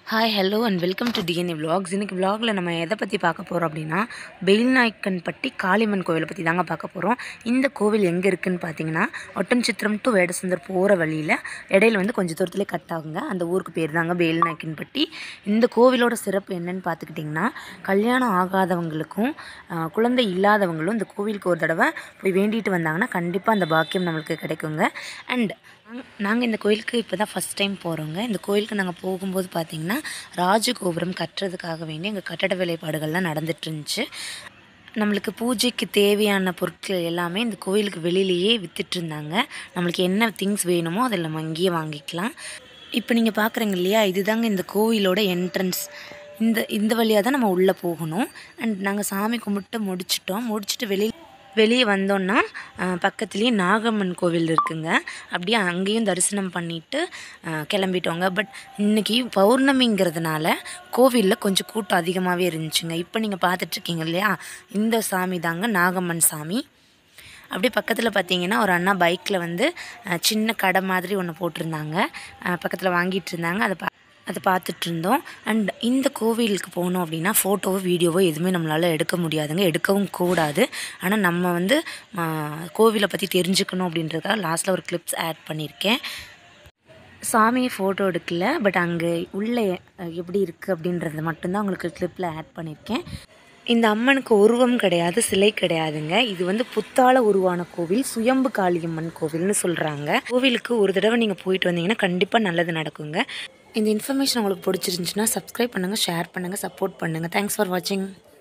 hi hello and welcome to DNA vlogs இன்னைக்கு vlogல நம்ம எதை பற்றி பார்க்க போகிறோம் அப்படின்னா பெயில்நாயக்கன்பட்டி காளியம்மன் கோவிலை பற்றி தாங்க பார்க்க போகிறோம் இந்த கோவில் எங்கே இருக்குன்னு பார்த்தீங்கன்னா ஒட்டன்சித்திரம் டு வேடசுந்தர் போகிற வழியில் இடையில வந்து கொஞ்சம் தூரத்துலேயே கட் ஆகுங்க அந்த ஊருக்கு பேர் தாங்க பெயில்நாயக்கன்பட்டி இந்த கோவிலோட சிறப்பு என்னன்னு பார்த்துக்கிட்டிங்கன்னா கல்யாணம் ஆகாதவங்களுக்கும் ஆஹ், குழந்தை இல்லாதவங்களும் இந்த கோவிலுக்கு ஒரு தடவை போய் வேண்டிட்டு வந்தாங்கன்னா கண்டிப்பாக அந்த பாக்கியம் நம்மளுக்கு கிடைக்குங்க அண்ட் நாங்கள் இந்த கோயிலுக்கு இப்போ தான் ஃபஸ்ட் டைம் போகிறோங்க இந்த கோயிலுக்கு நாங்கள் போகும்போது பார்த்தீங்கன்னா ராஜகோபுரம் கட்டுறதுக்காக வேண்டி எங்கள் கட்டட வேலைப்பாடுகள்லாம் நடந்துட்டு இருந்துச்சு நம்மளுக்கு பூஜைக்கு தேவையான பொருட்கள் எல்லாமே இந்த கோயிலுக்கு வெளியிலேயே வித்துட்டு இருந்தாங்க நம்மளுக்கு என்ன திங்ஸ் வேணுமோ அதில் நம்ம இங்கேயே வாங்கிக்கலாம் இப்போ நீங்கள் பார்க்குறீங்க இல்லையா இதுதாங்க இந்த கோவிலோட என்ட்ரன்ஸ் இந்த இந்த வழியாக தான் நம்ம உள்ளே போகணும் அண்ட் நாங்கள் சாமி கும்பிட்டு முடிச்சிட்டோம் முடிச்சுட்டு வெளியில் வெளியே வந்தோன்னா அஹ், பக்கத்துலேயே நாகம்மன் கோவில் இருக்குங்க அப்படியே அங்கேயும் தரிசனம் பண்ணிட்டு அஹ், கிளம்பிட்டோங்க பட் இன்னைக்கு பௌர்ணமிங்கிறதுனால கோவிலில் கொஞ்சம் கூட்டம் அதிகமாகவே இருந்துச்சுங்க இப்போ நீங்கள் பார்த்துட்ருக்கீங்க இல்லையா இந்த சாமி தாங்க நாகம்மன் சாமி அப்படியே பக்கத்தில் பார்த்தீங்கன்னா ஒரு அண்ணா பைக்கில் வந்து அஹ், சின்ன கடை மாதிரி ஒன்று போட்டிருந்தாங்க பக்கத்தில் வாங்கிட்டு இருந்தாங்க அதை பா அதை பார்த்துட்டு இருந்தோம் அண்ட் இந்த கோவிலுக்கு போனோம் அப்படின்னா ஃபோட்டோவோ வீடியோவோ எதுவுமே நம்மளால் எடுக்க முடியாதுங்க எடுக்கவும் கூடாது ஆனால் நம்ம வந்து ஆஹ், கோவிலை பற்றி தெரிஞ்சுக்கணும் அப்படின்றதுக்காக லாஸ்ட்டில் ஒரு கிளிப்ஸ் ஆட் பண்ணியிருக்கேன் சாமியை ஃபோட்டோ எடுக்கல பட் அங்கே உள்ளே அஹ், எப்படி இருக்குது அப்படின்றது மட்டும்தான் உங்களுக்கு கிளிப்பில் ஆட் பண்ணியிருக்கேன் இந்த அம்மனுக்கு உருவம் கிடையாது சிலை கிடையாதுங்க இது வந்து புத்தால உருவான கோவில் சுயம்பு காளியம்மன் கோவில்னு சொல்கிறாங்க கோவிலுக்கு ஒரு தடவை நீங்கள் போயிட்டு வந்தீங்கன்னா கண்டிப்பாக நல்லது நடக்குங்க இந்த இன்ஃபர்மேஷன் உங்களுக்கு பிடிச்சிருந்துச்சுன்னா சப்ஸ்கிரைப் பண்ணுங்கள் ஷேர் பண்ணுங்கள் சப்போர்ட் பண்ணுங்கள் தேங்க்ஸ் ஃபார் வாட்சிங்